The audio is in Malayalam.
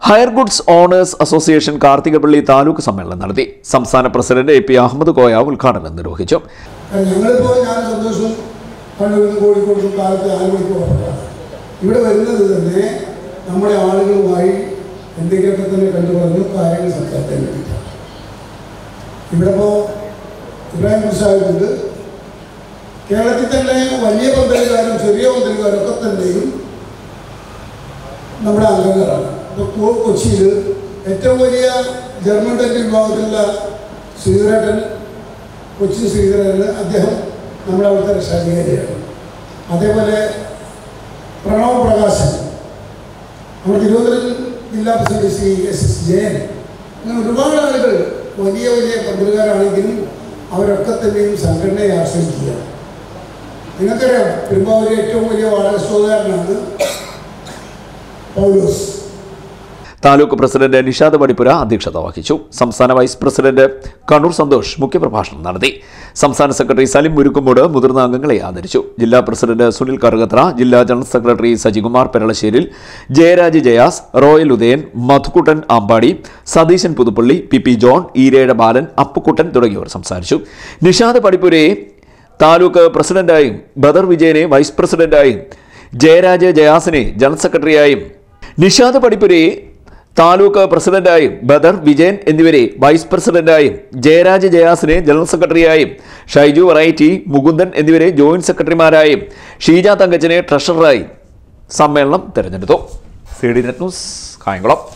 higher goods owners association Karthikappally taluk സമ്മേളനം നടത്തി സംസ്ഥാന president A P Ahammed Koya ഉദ്ഘാടനം നിർവഹിച്ചു ഞങ്ങളിപ്പോൾ ഞാൻ സന്തോഷം കണ്ണൂരിൽ കോഴിക്കോടും കാലത്ത് ആലുവയ്ക്ക് പുറപ്പെട്ടതാണ് ഇവിടെ വരുന്നത് തന്നെ നമ്മുടെ ആളുകളുമായി എന്തെങ്കിലുമൊക്കെ തന്നെ കണ്ടു പറഞ്ഞു കാര്യങ്ങൾ സംസാരിക്കാൻ വേണ്ടിയിട്ടാണ് ഇവിടെ ഇപ്പോൾ ഇബ്രാഹിം മുസാഹിബുണ്ട് കേരളത്തിൽ തന്നെ വലിയ പന്തലുകാരും ചെറിയ പന്തലുകാരും ഒക്കെ തന്നെയും നമ്മുടെ അംഗങ്ങളാണ് ഇപ്പോൾ കൊച്ചിയിൽ ഏറ്റവും വലിയ ജർമ്മൻ ടെൻ്റ് വിഭാഗത്തിലുള്ള ശ്രീധരേട്ടൻ കൊച്ചി ശ്രീധരന് അദ്ദേഹം നമ്മുടെ അവിടുത്തെ രക്ഷാധികാരിയാണ് അതേപോലെ പ്രണവ് പ്രകാശൻ നമ്മുടെ തിരുവനന്തപുരം ജില്ലാ president Shri S S Jayan അങ്ങനെ ഒരുപാട് ആളുകൾ വലിയ വലിയ പന്തലുകാരാണെങ്കിലും അവരൊക്കെ തന്നെയും സംഘടനയെ ആശ്രയിക്കുകയാണ് നിങ്ങൾക്കറിയാം പെരുമ്പാവൂർ ഏറ്റവും വലിയ വാടക സ്രോതകാരനാണ് പൗലോസ് താലൂക്ക് പ്രസിഡന്റ് നിഷാദ് പടിപ്പുര അധ്യക്ഷത വഹിച്ചു സംസ്ഥാന വൈസ് പ്രസിഡന്റ് കണ്ണൂർ സന്തോഷ് മുഖ്യപ്രഭാഷണം നടത്തി സംസ്ഥാന സെക്രട്ടറി സലിം മുരുക്കുമ്പോട് മുതിർന്ന അംഗങ്ങളെ ആദരിച്ചു ജില്ലാ പ്രസിഡന്റ് സുനിൽ കറുകത്ര ജില്ലാ general secretary Sajikumar Peralasseril Jayaraj Jayas royal Udayan Madhukuttan Ambadi Satheeshan Puthuppally P P John Eerezha Balan Appukuttan തുടങ്ങിയവർ സംസാരിച്ചു നിഷാദ് പടിപ്പുരയെ താലൂക്ക് പ്രസിഡന്റായും ബദർ വിജയനെ വൈസ് പ്രസിഡന്റായും ജയരാജ് ജയാസിനെ ജനറൽ സെക്രട്ടറിയായും നിഷാദ് പടിപ്പുരയെ താലൂക്ക് പ്രസിഡന്റായും ബദർ വിജയൻ എന്നിവരെ വൈസ് പ്രസിഡന്റായും ജയരാജ് ജയാസിനെ ജനറൽ സെക്രട്ടറിയായും ഷൈജു വെറൈറ്റി മുകുന്ദൻ എന്നിവരെ ജോയിന്റ് സെക്രട്ടറിമാരായും ഷീജ തങ്കച്ചനെ ട്രഷററായും സമ്മേളനം തെരഞ്ഞെടുത്തു C D net news Kayamkulam